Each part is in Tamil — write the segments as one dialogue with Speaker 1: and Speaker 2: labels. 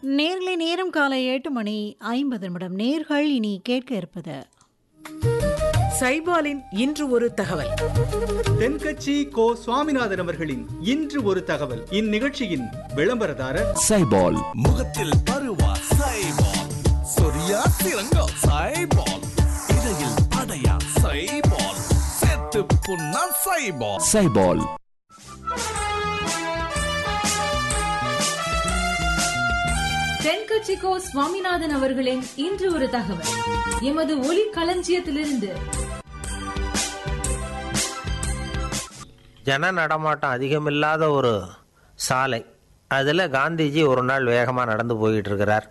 Speaker 1: நேர்களை நேரம் காலை எட்டு மணி ஐம்பது நிமிடம் நேர்கள் இனி கேட்க இருப்பது
Speaker 2: சைபாலின் இன்று ஒரு தகவல்
Speaker 3: தென்கட்சி கோ சுவாமிநாதன் அவர்களின் இன்று ஒரு தகவல் இந்நிகழ்ச்சியின் விளம்பரதாரர்
Speaker 4: சைபால்
Speaker 5: முகத்தில் பருவா சைபால் சொரியா சிறங்கோ சைபால் இடையில் அடையா சைபால் செத்து புண்ணா சைபால்
Speaker 4: சைபால்
Speaker 6: தென்கட்சிக்கோ சுவாமிநாதன் அவர்களின் இன்று ஒரு தகவல் எமது ஒலி களஞ்சியத்திலிருந்து
Speaker 7: ஜன நடமாட்டம் அதிகமில்லாத ஒரு சாலை அதில் காந்திஜி ஒரு நாள் வேகமாக நடந்து போயிட்டு இருக்கிறார்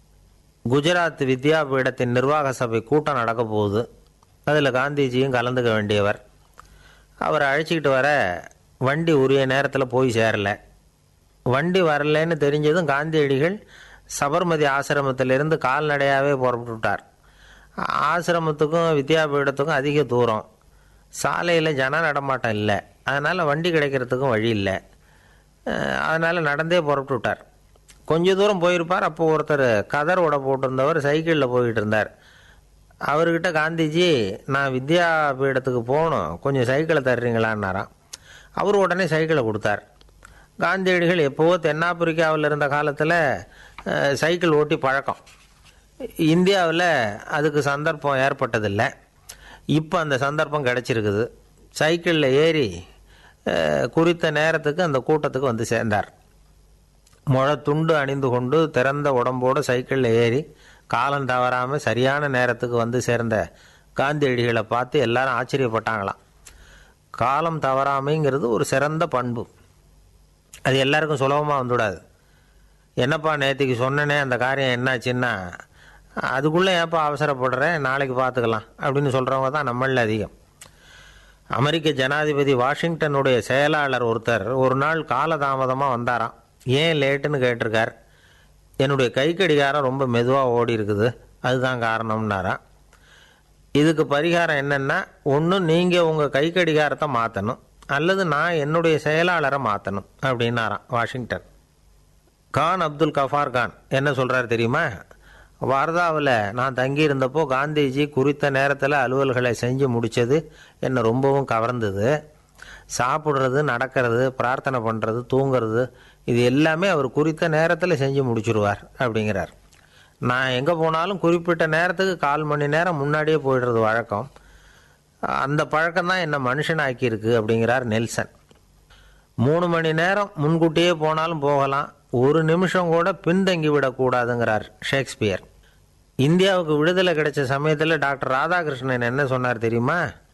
Speaker 7: குஜராத் வித்யாபீடத்தின் நிர்வாக சபை கூட்டம் நடக்க போகுது அதில் காந்திஜியும் கலந்துக்க வேண்டியவர் அவரை அழைச்சிக்கிட்டு வர வண்டி உரிய நேரத்தில் போய் சேரலை வண்டி வரலைன்னு தெரிஞ்சதும் காந்தியடிகள் சபர்மதி ஆசிரமத்திலிருந்து கால்நடையாகவே புறப்பட்டு விட்டார் ஆசிரமத்துக்கும் வித்யாபீடத்துக்கும் அதிக தூரம் சாலையில் ஜன நடமாட்டம் இல்லை அதனால் வண்டி கிடைக்கிறதுக்கும் வழி இல்லை அதனால் நடந்தே புறப்பட்டு விட்டார் கொஞ்ச தூரம் போயிருப்பார் அப்போ ஒருத்தர் கதர் உட போட்டிருந்தவர் சைக்கிளில் போயிட்டு இருந்தார் அவர்கிட்ட காந்திஜி நான் வித்யாபீடத்துக்கு போகணும் கொஞ்சம் சைக்கிளை தர்றீங்களான்னாராம் அவர் உடனே சைக்கிளை கொடுத்தார் காந்தியடிகள் எப்போவோ தென்னாப்பிரிக்காவில் இருந்த காலத்தில் அஹ், சைக்கிள் ஓட்டி பழக்கம் இந்தியாவில் அதுக்கு சந்தர்ப்பம் ஏற்பட்டதில்லை இப்போ அந்த சந்தர்ப்பம் கிடச்சிருக்குது சைக்கிளில் ஏறி அஹ், குறித்த நேரத்துக்கு அந்த கூட்டத்துக்கு வந்து சேர்ந்தார் முழ துண்டு அணிந்து கொண்டு திறந்த உடம்போடு சைக்கிளில் ஏறி காலம் தவறாமல் சரியான நேரத்துக்கு வந்து சேர்ந்த காந்தியடிகளை பார்த்து எல்லாரும் ஆச்சரியப்பட்டாங்களாம் காலம் தவறாமைங்கிறது ஒரு சிறந்த பண்பு அது எல்லாருக்கும் சுலபமாக வந்துவிடாது என்னப்பா நேற்றுக்கு சொன்னனே அந்த காரியம் என்னாச்சுன்னா அதுக்குள்ளே ஏன்ப்பா அவசரப்படுறேன் நாளைக்கு பார்த்துக்கலாம் அப்படின்னு சொல்கிறவங்க தான் நம்மளில் அதிகம் அமெரிக்க ஜனாதிபதி வாஷிங்டனுடைய செயலாளர் ஒருத்தர் ஒரு நாள் காலதாமதமாக வந்தாராம் ஏன் லேட்டுன்னு கேட்டிருக்கார் என்னுடைய கை கடிகாரம் ரொம்ப மெதுவாக ஓடி இருக்குது அதுதான் காரணம்னாராம் இதுக்கு பரிகாரம் என்னென்னா ஒன்று நீங்கள் உங்கள் கை கடிகாரத்தை மாற்றணும் அல்லது நான் என்னுடைய செயலாளரை மாற்றணும் அப்படின்னாராம் வாஷிங்டன் கான் அப்துல் கஃபார் கான் என்ன சொல்கிறார் தெரியுமா வார்தாவில் நான் தங்கியிருந்தப்போ காந்திஜி குறித்த நேரத்தில் அலுவல்களை செஞ்சு முடித்தது என்னை ரொம்பவும் கவர்ந்தது சாப்பிட்றது நடக்கிறது பிரார்த்தனை பண்ணுறது தூங்குறது இது எல்லாமே அவர் குறித்த நேரத்தில் செஞ்சு முடிச்சிருவார் அப்படிங்கிறார் நான் எங்கே போனாலும் குறிப்பிட்ட நேரத்துக்கு கால் மணி நேரம் முன்னாடியே போயிடுறது வழக்கம் அந்த பழக்கம் தான் என்னை மனுஷனாக்கியிருக்கு அப்படிங்கிறார் நெல்சன் மூணு மணி நேரம் முன்கூட்டியே போனாலும் போகலாம் ஒரு நிமிஷம் கூட பின்தங்கி விடக்கூடாதுங்கிறார் ஷேக்ஸ்பியர் இந்தியாவுக்கு விடுதலை கிடைச்ச சமயத்தில் டாக்டர் ராதாகிருஷ்ணன் என்ன சொன்னார் தெரியுமா